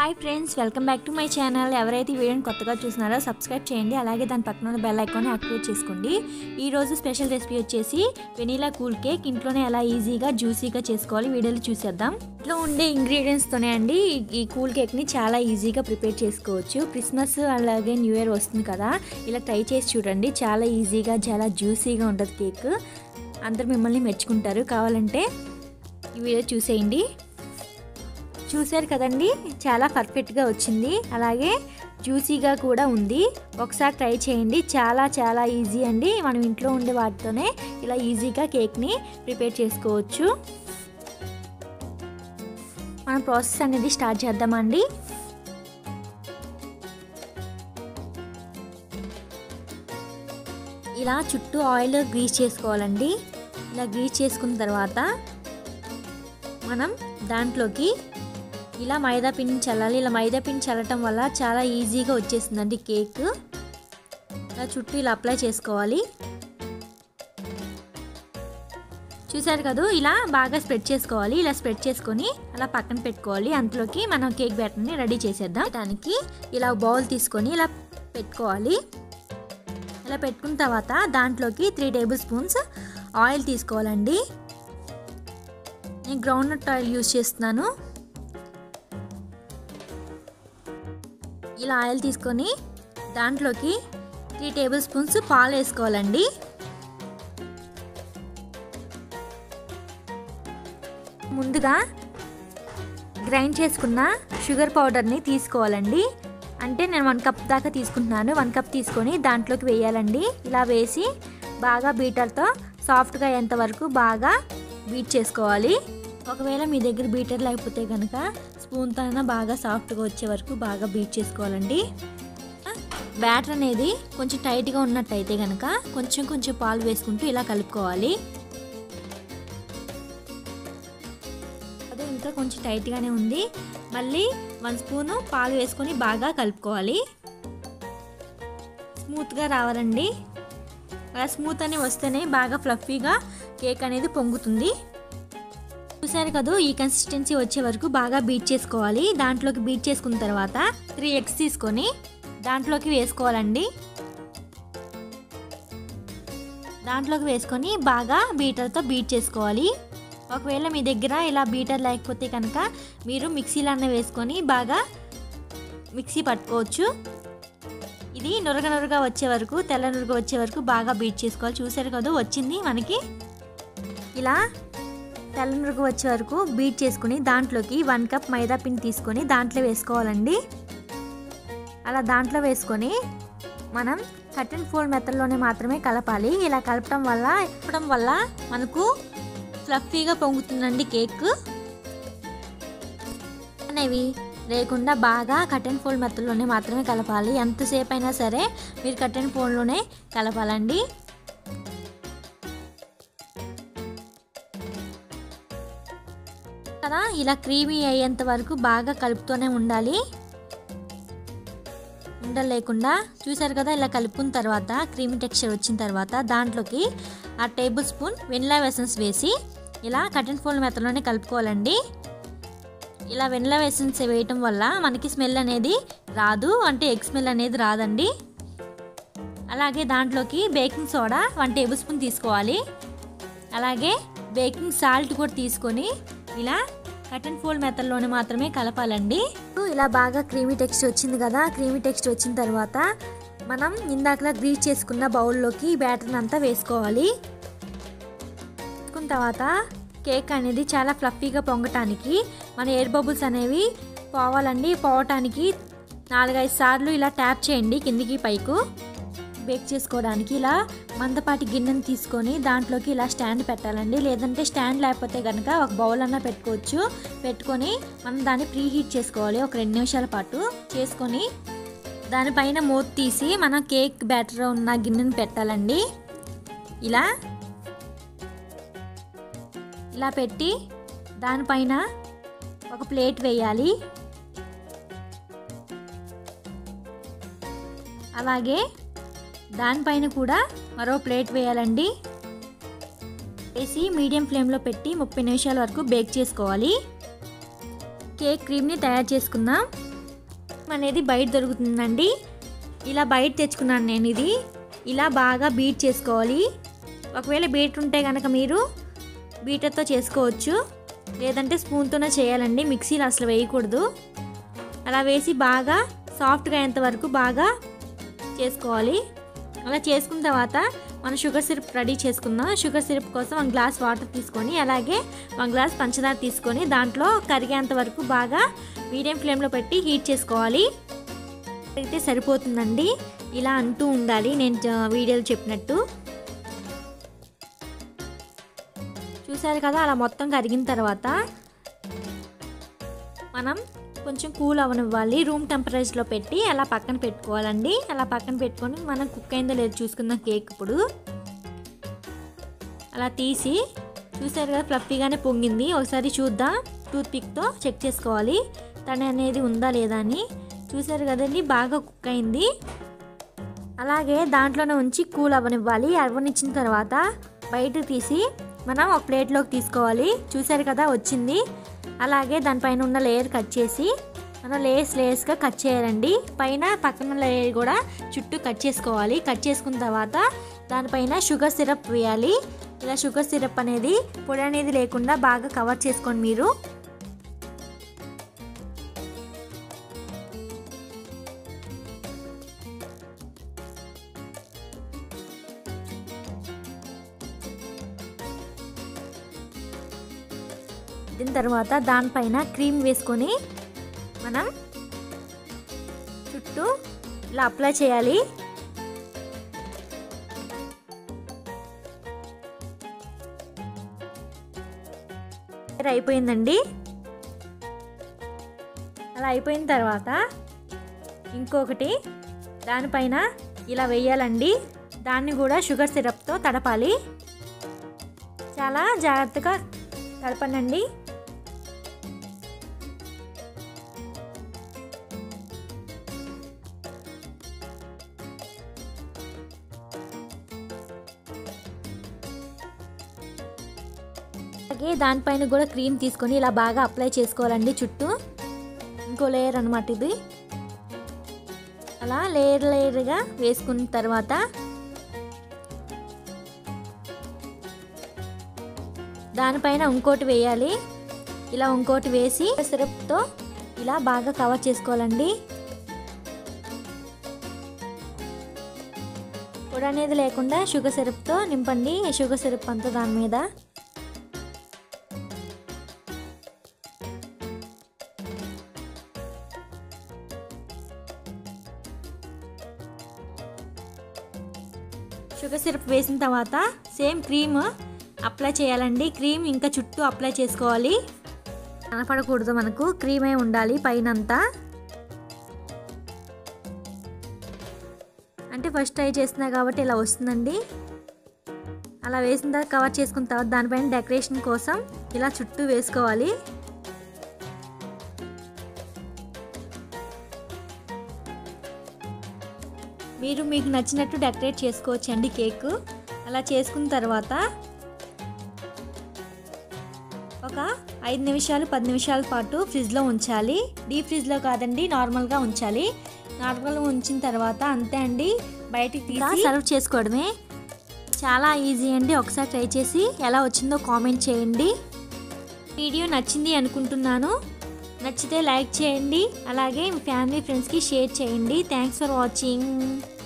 hi friends welcome back to my channel ఎవరైతే ఈ వీడియోని కొత్తగా చూస్తున్నారో సబ్స్క్రైబ్ చేయండి అలాగే దాని పక్కన ఉన్న బెల్ ఐకాన్ యాక్టివేట్ చేసుకోండి ఈ రోజు స్పెషల్ రెసిపీ వచ్చేసి వెనీలా కూల్ కేక్ ఇంట్లోనే ఎలా ఈజీగా జ్యూసీగా చేసుకోవాలి వీడియోలో చూసేద్దాం ఇంట్లో ఉండే ఇంగ్రీడియంట్స్తోనే అండి ఈ- ఈ కూల్ కేక్ని చాలా ఈజీగా ప్రిపేర్ చేసుకోవచ్చు క్రిస్మస్ అలాగే న్యూ ఇయర్ వస్తుంది కదా ఇలా ట్రై చేసి చూడండి చాలా ఈజీగా చాలా జ్యూసీగా ఉంటుంది కేక్ అందరు మిమ్మల్ని మెచ్చుకుంటారు కావాలంటే ఈ వీడియో చూసేయండి చూశారు కదండి చాలా పర్ఫెక్ట్గా వచ్చింది అలాగే జ్యూసీగా కూడా ఉంది ఒకసారి ట్రై చేయండి చాలా చాలా ఈజీ అండి మనం ఇంట్లో ఉండే వాటితోనే ఇలా ఈజీగా కేక్ని ప్రిపేర్ చేసుకోవచ్చు మనం ప్రాసెస్ అనేది స్టార్ట్ చేద్దామండి ఇలా చుట్టూ ఆయిల్ గ్రీస్ చేసుకోవాలండి ఇలా గ్రీస్ చేసుకున్న తర్వాత మనం దాంట్లోకి ఇలా మైదా పిండి చల్లాలి ఇలా మైదా పిండి చల్లటం వల్ల చాలా ఈజీగా వచ్చేస్తుందండి కేక్ ఇలా చుట్టూ ఇలా అప్లై చేసుకోవాలి చూసారు కదా ఇలా బాగా స్ప్రెడ్ చేసుకోవాలి ఇలా స్ప్రెడ్ చేసుకొని అలా పక్కన పెట్టుకోవాలి అంతలోకి మనం కేక్ బ్యాటర్ని రెడీ చేసేద్దాం దానికి ఇలా బౌల్ తీసుకొని ఇలా పెట్టుకోవాలి ఇలా పెట్టుకున్న తర్వాత దాంట్లోకి త్రీ టేబుల్ స్పూన్స్ ఆయిల్ తీసుకోవాలండి నేను గ్రౌండ్ నట్ ఆయిల్ యూజ్ చేస్తున్నాను ఇలా ఆయిల్ తీసుకొని దాంట్లోకి త్రీ టేబుల్ స్పూన్స్ పాలు వేసుకోవాలండి ముందుగా గ్రైండ్ చేసుకున్న షుగర్ పౌడర్ని తీసుకోవాలండి అంటే నేను వన్ కప్ దాకా తీసుకుంటున్నాను వన్ కప్ తీసుకొని దాంట్లోకి వేయాలండి ఇలా వేసి బాగా బీటర్తో సాఫ్ట్గా అయ్యేంత వరకు బాగా బీట్ చేసుకోవాలి ఒకవేళ మీ దగ్గర బీటర్ లేకపోతే కనుక స్పూన్తో అయినా బాగా సాఫ్ట్గా వచ్చే వరకు బాగా బీట్ చేసుకోవాలండి బ్యాటర్ అనేది కొంచెం టైట్గా ఉన్నట్టయితే కనుక కొంచెం కొంచెం పాలు వేసుకుంటూ ఇలా కలుపుకోవాలి అదే ఇంకా కొంచెం టైట్గానే ఉంది మళ్ళీ వన్ స్పూను పాలు వేసుకొని బాగా కలుపుకోవాలి స్మూత్గా రావాలండి అలా స్మూత్ అని వస్తేనే బాగా ఫ్లఫీగా కేక్ అనేది పొంగుతుంది చూసారు కదా ఈ కన్సిస్టెన్సీ వచ్చే వరకు బాగా బీట్ చేసుకోవాలి దాంట్లోకి బీట్ చేసుకున్న తర్వాత త్రీ ఎగ్స్ తీసుకొని దాంట్లోకి వేసుకోవాలండి దాంట్లోకి వేసుకొని బాగా బీటర్తో బీట్ చేసుకోవాలి ఒకవేళ మీ దగ్గర ఇలా బీటర్ లేకపోతే కనుక మీరు మిక్సీలో అన్న వేసుకొని బాగా మిక్సీ పట్టుకోవచ్చు ఇది నురగ నురగ వచ్చే వరకు తెల్ల నురగ వచ్చే వరకు బాగా బీట్ చేసుకోవాలి చూసారు కదా వచ్చింది మనకి ఇలా తెల్ల నురుగు వచ్చే వరకు బీట్ చేసుకుని దాంట్లోకి వన్ కప్ మైదా పిండి తీసుకొని దాంట్లో వేసుకోవాలండి అలా దాంట్లో వేసుకొని మనం కట్ అండ్ ఫోల్డ్ మెథడ్లోనే మాత్రమే కలపాలి ఇలా కలపడం వల్ల కలపడం వల్ల మనకు ఫ్లఫీగా పొంగుతుందండి కేక్ అనేవి లేకుండా బాగా కట్ అండ్ ఫోల్డ్ మెథడ్లోనే మాత్రమే కలపాలి ఎంతసేపు అయినా సరే మీరు కట్ అండ్ ఫోల్డ్లోనే కలపాలండి కదా ఇలా క్రీమీ అయ్యేంత వరకు బాగా కలుపుతూనే ఉండాలి ఉండలు లేకుండా చూసారు కదా ఇలా కలుపుకున్న తర్వాత క్రీమీ టెక్స్చర్ వచ్చిన తర్వాత దాంట్లోకి ఆ టేబుల్ స్పూన్ వెనిలా ఎసెన్స్ వేసి ఇలా కట్ అండ్ ఫోల్డ్ మెత్తలోనే కలుపుకోవాలండి ఇలా వెనిలా ఎసెన్స్ వేయటం వల్ల మనకి స్మెల్ అనేది రాదు అంటే ఎగ్ స్మెల్ అనేది రాదండి అలాగే దాంట్లోకి baking soda one tablespoon తీసుకోవాలి అలాగే బేకింగ్ సాల్ట్ కూడా తీసుకొని ఇలా కట్ అండ్ ఫోల్డ్ మెథడ్లోనే మాత్రమే కలపాలండి ఇలా బాగా క్రీమీ టెక్స్ట్ వచ్చింది కదా క్రీమీ టెక్స్ట్ వచ్చిన తర్వాత మనం ఇందాకలా గ్రీస్ చేసుకున్న బౌల్లోకి బ్యాటర్ని అంతా వేసుకోవాలి వేసుకున్న తర్వాత కేక్ అనేది చాలా ఫ్లఫీగా పొంగటానికి మన ఎయిర్ బబుల్స్ అనేవి పోవాలండి పోవటానికి నాలుగైదు సార్లు ఇలా ట్యాప్ చేయండి కిందికి పైకు బేక్ చేసుకోవడానికి ఇలా మందపాటి గిన్నెని తీసుకొని దాంట్లోకి ఇలా స్టాండ్ పెట్టాలండి లేదంటే స్టాండ్ లేకపోతే కనుక ఒక బౌల్ అన్నా పెట్టుకోవచ్చు పెట్టుకొని మనం దాన్ని ప్రీ హీట్ చేసుకోవాలి ఒక రెండు నిమిషాల పాటు చేసుకొని దానిపైన మూత తీసి మనం కేక్ బ్యాటర్ ఉన్న గిన్నెని పెట్టాలండి ఇలా ఇలా పెట్టి దానిపైన ఒక ప్లేట్ వేయాలి అలాగే దానిపైన కూడా మరో ప్లేట్ వేయాలండి వేసి మీడియం ఫ్లేమ్లో పెట్టి ముప్పై నిమిషాల వరకు బేక్ చేసుకోవాలి కేక్ క్రీమ్ని తయారు చేసుకుందాం అనేది బయట దొరుకుతుందండి ఇలా బయట తెచ్చుకున్నాను నేను ఇది ఇలా బాగా బీట్ చేసుకోవాలి ఒకవేళ బీట్ ఉంటే కనుక మీరు బీటర్తో చేసుకోవచ్చు లేదంటే స్పూన్తోనే చేయాలండి మిక్సీలో అసలు వేయకూడదు అలా వేసి బాగా సాఫ్ట్గా అయ్యేంత వరకు బాగా చేసుకోవాలి అలా చేసుకున్న తర్వాత మనం షుగర్ సిరప్ రెడీ చేసుకుందాం షుగర్ సిరప్ కోసం వన్ గ్లాస్ వాటర్ తీసుకొని అలాగే వన్ గ్లాస్ పంచదార తీసుకొని దాంట్లో కరిగేంత వరకు బాగా మీడియం ఫ్లేమ్లో పెట్టి హీట్ చేసుకోవాలి అయితే సరిపోతుందండి ఇలా అంటూ ఉండాలి నేను జ- వీడియోలో చెప్పినట్టు చూసారు కదా అలా మొత్తం కరిగిన తర్వాత మనం కొంచెం కూల్ అవనివ్వాలి రూమ్ టెంపరేచర్లో పెట్టి అలా పక్కన పెట్టుకోవాలండి అలా పక్కన పెట్టుకొని మనం కుక్ అయిందో లేదో చూసుకుందాం కేక్ ఇప్పుడు అలా తీసి చూసారు కదా ఫ్లఫీగానే పొంగింది ఒకసారి చూద్దాం టూత్ పిక్తో చెక్ చేసుకోవాలి తడి అనేది ఉందా లేదా అని చూసారు కదండి బాగా కుక్ అయింది అలాగే దాంట్లోనే ఉంచి కూల్ అవ్వనివ్వాలి అవ్వనిచ్చిన తర్వాత బయటకు తీసి మనం ఒక ప్లేట్లోకి తీసుకోవాలి చూసారు కదా వచ్చింది అలాగే దానిపైన ఉన్న లేయర్ కట్ చేసి మనం లేయర్స్ లేయర్స్గా కట్ చేయాలండి పైన పక్కన లేయర్ కూడా చుట్టూ కట్ చేసుకోవాలి కట్ చేసుకున్న తర్వాత దానిపైన షుగర్ సిరప్ వేయాలి ఇలా షుగర్ సిరప్ అనేది పొడి అనేది లేకుండా బాగా కవర్ చేసుకోండి మీరు దీని తర్వాత దానిపైన క్రీమ్ వేసుకొని మనం చుట్టూ ఇలా అప్లై చేయాలి అయిపోయిందండి అలా అయిపోయిన తర్వాత ఇంకొకటి దానిపైన ఇలా వేయాలండి దాన్ని కూడా షుగర్ సిరప్తో తడపాలి చాలా జాగ్రత్తగా తడపనండి అలాగే దానిపైన కూడా క్రీమ్ తీసుకొని ఇలా బాగా అప్లై చేసుకోవాలండి చుట్టూ ఇంకో లేయర్ అనమాట ఇది అలా లేయర్ లేయర్గా వేసుకున్న తర్వాత దానిపైన ఇంకోటి వేయాలి ఇలా ఇంకోటి వేసి సిరప్తో ఇలా బాగా కవర్ చేసుకోవాలండి పొడి అనేది లేకుండా షుగర్ సిరప్తో నింపండి షుగర్ సిరప్ అంతా దాని మీద షుగర్ సిరప్ వేసిన తర్వాత సేమ్ క్రీమ్ అప్లై చేయాలండి క్రీమ్ ఇంకా చుట్టూ అప్లై చేసుకోవాలి కనపడకూడదు మనకు క్రీమే ఉండాలి పైనంతా అంటే ఫస్ట్ ట్రై చేస్తున్నా కాబట్టి ఇలా వస్తుందండి అలా వేసిన తర్వాత కవర్ చేసుకున్న తర్వాత దానిపైన డెకరేషన్ కోసం ఇలా చుట్టూ వేసుకోవాలి మీరు మీకు నచ్చినట్టు డెకరేట్ చేసుకోవచ్చు అండి కేక్ అలా చేసుకున్న తర్వాత ఒక ఐదు నిమిషాలు పది నిమిషాల పాటు ఫ్రిడ్జ్లో ఉంచాలి డీప్ ఫ్రిడ్జ్లో కాదండి నార్మల్గా ఉంచాలి నార్మల్గా ఉంచిన తర్వాత అంతే అండి బయటికి తీసి సర్వ్ చేసుకోవడమే చాలా ఈజీ అండి ఒకసారి ట్రై చేసి ఎలా వచ్చిందో కామెంట్ చేయండి వీడియో నచ్చింది అనుకుంటున్నాను నచ్చితే లైక్ చేయండి అలాగే మీ ఫ్యామిలీ ఫ్రెండ్స్కి షేర్ చేయండి థ్యాంక్స్ ఫర్ వాచింగ్